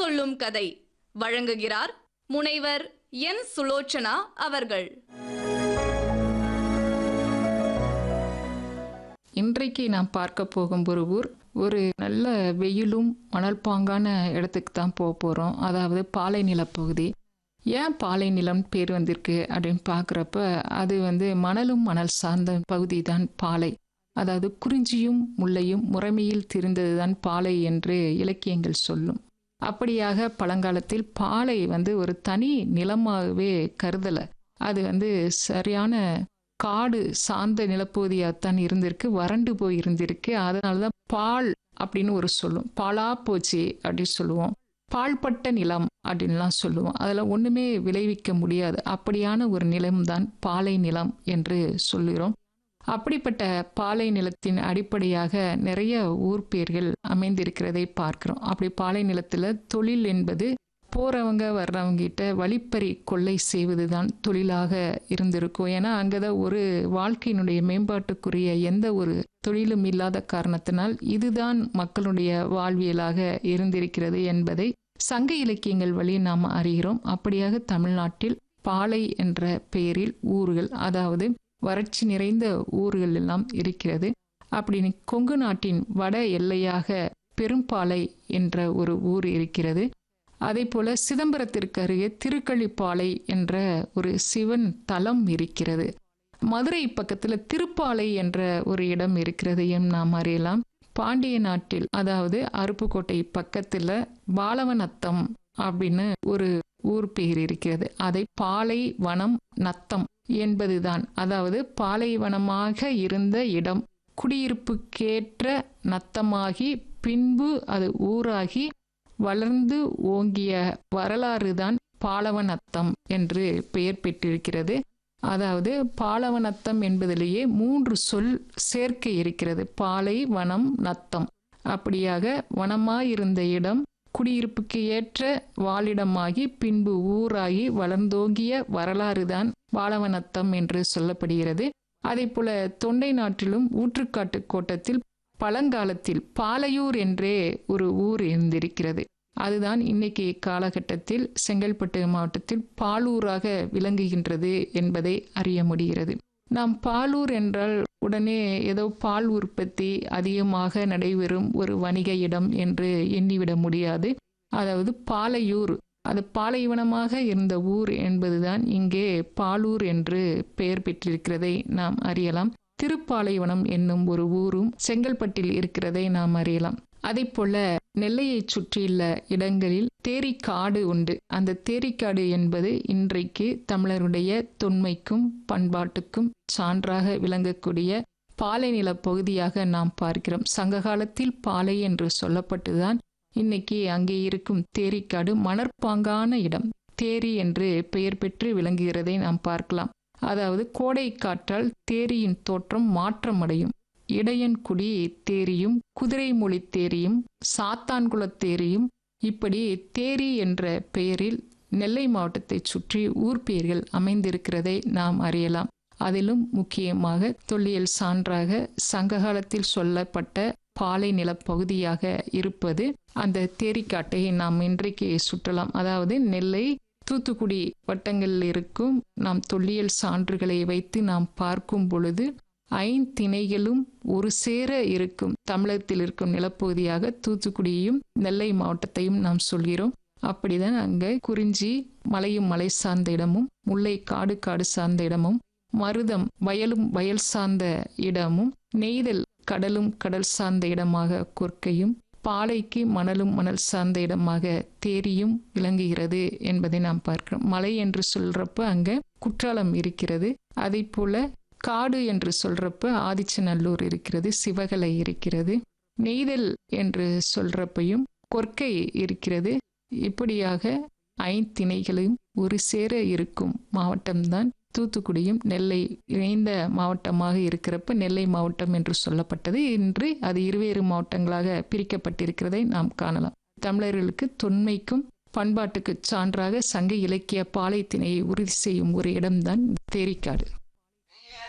சொல்லும் கதை வழங்குகிறார் முனைவர் என் சுலோச்சனா அவர்கள் இன்றைக்கு நாம் பார்க்க போகும் ஒரு ஊர் ஒரு நல்ல வெயிலும் மணல் பாங்கான இடத்துக்கு தான் போக போகிறோம் அதாவது பாலை நிலப்பகுதி ஏன் பாலை நிலம் பேர் வந்திருக்கு அப்படின்னு பார்க்குறப்ப அது வந்து மணலும் மணல் சார்ந்த பகுதி தான் பாலை அதாவது குறிஞ்சியும் முல்லையும் முறைமையில் திரிந்தது தான் பாலை என்று இலக்கியங்கள் சொல்லும் அப்படியாக பழங்காலத்தில் பாலை வந்து ஒரு தனி நிலமாகவே கருதலை அது வந்து சரியான காடு சார்ந்த நிலப்பகுதியாகத்தான் இருந்திருக்கு வறண்டு போய் இருந்திருக்கு அதனால தான் பால் அப்படின்னு ஒரு சொல்லும் பாலா போச்சு அப்படின்னு சொல்லுவோம் பால்பட்ட நிலம் அப்படின்லாம் சொல்லுவோம் அதில் ஒன்றுமே விளைவிக்க முடியாது அப்படியான ஒரு நிலம்தான் பாலை நிலம் என்று சொல்லுகிறோம் அப்படிப்பட்ட பாலை நிலத்தின் அடிப்படையாக நிறைய ஊர் பேர்கள் அமைந்திருக்கிறதை பார்க்கிறோம் அப்படி பாலை நிலத்தில் தொழில் என்பது போகிறவங்க வர்றவங்கிட்ட வழிப்பறி கொள்ளை செய்வது தான் தொழிலாக இருந்திருக்கும் ஏன்னா அங்கே தான் ஒரு வாழ்க்கையினுடைய மேம்பாட்டுக்குரிய எந்த ஒரு தொழிலும் இல்லாத காரணத்தினால் இதுதான் மக்களுடைய வாழ்வியலாக இருந்திருக்கிறது என்பதை சங்க இலக்கியங்கள் வழி நாம் அறிகிறோம் அப்படியாக தமிழ்நாட்டில் பாலை என்ற பெயரில் ஊர்கள் அதாவது வறட்சி நிறைந்த ஊர்கள் எல்லாம் இருக்கிறது அப்படின்னு கொங்கு நாட்டின் வட எல்லையாக பெரும்பாலை என்ற ஒரு ஊர் இருக்கிறது அதே போல சிதம்பரத்திற்கு அருகே திருக்களிப்பாலை என்ற ஒரு சிவன் தலம் இருக்கிறது மதுரை பக்கத்தில் திருப்பாலை என்ற ஒரு இடம் இருக்கிறது எம் நாம் அறியலாம் பாண்டிய நாட்டில் அதாவது அருப்புக்கோட்டை பக்கத்தில் பாலவநத்தம் அப்படின்னு ஒரு ஊர் பெயர் இருக்கிறது அதை பாலை வனம் நத்தம் என்பதுதான் அதாவது பாலைவனமாக இருந்த இடம் குடியிருப்புக்கேற்ற நத்தமாகி பின்பு அது ஊராகி வளர்ந்து ஓங்கிய வரலாறு தான் பாலவநத்தம் என்று பெயர் பெற்றிருக்கிறது அதாவது பாலவநத்தம் என்பதிலேயே மூன்று சொல் சேர்க்கை இருக்கிறது பாலை வனம் நத்தம் அப்படியாக வனமாயிருந்த இடம் குடியிருப்புக்கு ஏற்ற வாழிடமாகி பின்பு ஊராகி வளர்ந்தோங்கிய வரலாறு தான் பாலவநத்தம் என்று சொல்லப்படுகிறது அதே போல தொண்டை நாட்டிலும் ஊற்றுக்காட்டு கோட்டத்தில் பழங்காலத்தில் பாலையூர் என்றே ஒரு ஊர் இருந்திருக்கிறது அதுதான் இன்னைக்கு காலகட்டத்தில் செங்கல்பட்டு மாவட்டத்தில் பாலூராக விளங்குகின்றது என்பதை அறிய முடிகிறது நாம் பாலூர் என்றால் உடனே ஏதோ பால் உற்பத்தி அதிகமாக நடைபெறும் ஒரு வணிக இடம் என்று எண்ணிவிட முடியாது அதாவது பாலையூர் அது பாலைவனமாக இருந்த ஊர் என்பதுதான் இங்கே பாலூர் என்று பெயர் பெற்றிருக்கிறதை நாம் அறியலாம் திருப்பாலைவனம் என்னும் ஒரு ஊரும் செங்கல்பட்டில் இருக்கிறதை நாம் அறியலாம் அதே போல நெல்லையை சுற்றியுள்ள இடங்களில் தேரிக்காடு உண்டு அந்த தேரிக்காடு என்பது இன்றைக்கு தமிழருடைய தொன்மைக்கும் பண்பாட்டுக்கும் சான்றாக விளங்கக்கூடிய பாலைநில பகுதியாக நாம் பார்க்கிறோம் சங்க காலத்தில் பாலை என்று சொல்லப்பட்டுதான் இன்னைக்கு அங்கே இருக்கும் தேரிக்காடு மணற்பாங்கான இடம் தேரி என்று பெயர் பெற்று விளங்குகிறதை நாம் பார்க்கலாம் அதாவது கோடை காற்றால் தேரியின் தோற்றம் மாற்றமடையும் இடையன்குடி தேரியும் குதிரைமொழி தேரியும் சாத்தான்குளத் தேரியும் இப்படி தேரி என்ற பெயரில் நெல்லை மாவட்டத்தை சுற்றி ஊர் பெயர்கள் அமைந்திருக்கிறதை நாம் அறியலாம் அதிலும் முக்கியமாக தொல்லியல் சான்றாக சங்ககாலத்தில் சொல்லப்பட்ட பாலை நிலப்பகுதியாக இருப்பது அந்த தேரிக்காட்டை நாம் இன்றைக்கு சுற்றலாம் அதாவது நெல்லை தூத்துக்குடி வட்டங்களில் இருக்கும் நாம் தொல்லியல் சான்றுகளை வைத்து நாம் பார்க்கும் பொழுது ஐந்திணைகளும் ஒரு சேர இருக்கும் தமிழகத்தில் இருக்கும் நிலப்பகுதியாக தூத்துக்குடியையும் நெல்லை மாவட்டத்தையும் நாம் சொல்கிறோம் அப்படிதான் அங்க குறிஞ்சி மலையும் மலை சார்ந்த இடமும் முல்லை காடு காடு சார்ந்த இடமும் மருதம் வயலும் வயல் சார்ந்த இடமும் நெய்தல் கடலும் கடல் சார்ந்த இடமாக கொற்கையும் பாலைக்கு மணலும் மணல் சார்ந்த இடமாக தேரியும் விளங்குகிறது என்பதை நாம் பார்க்கிறோம் மலை என்று சொல்றப்ப அங்க குற்றாலம் இருக்கிறது அதே போல காடு என்று சொல்றப்ப ஆதிச்சநல்லூர் இருக்கிறது சிவகலை இருக்கிறது நெய்தல் என்று சொல்றப்பையும் கொற்கை இருக்கிறது இப்படியாக ஐந்திணைகளும் ஒரு சேர இருக்கும் மாவட்டம்தான் தூத்துக்குடியும் நெல்லை இணைந்த மாவட்டமாக இருக்கிறப்ப நெல்லை மாவட்டம் என்று சொல்லப்பட்டது இன்று அது இருவேறு மாவட்டங்களாக பிரிக்கப்பட்டிருக்கிறதை நாம் காணலாம் தமிழர்களுக்கு தொன்மைக்கும் பண்பாட்டுக்கு சான்றாக சங்க இலக்கிய பாலைத்திணையை உறுதி செய்யும் ஒரு இடம்தான் தேரிக்காடு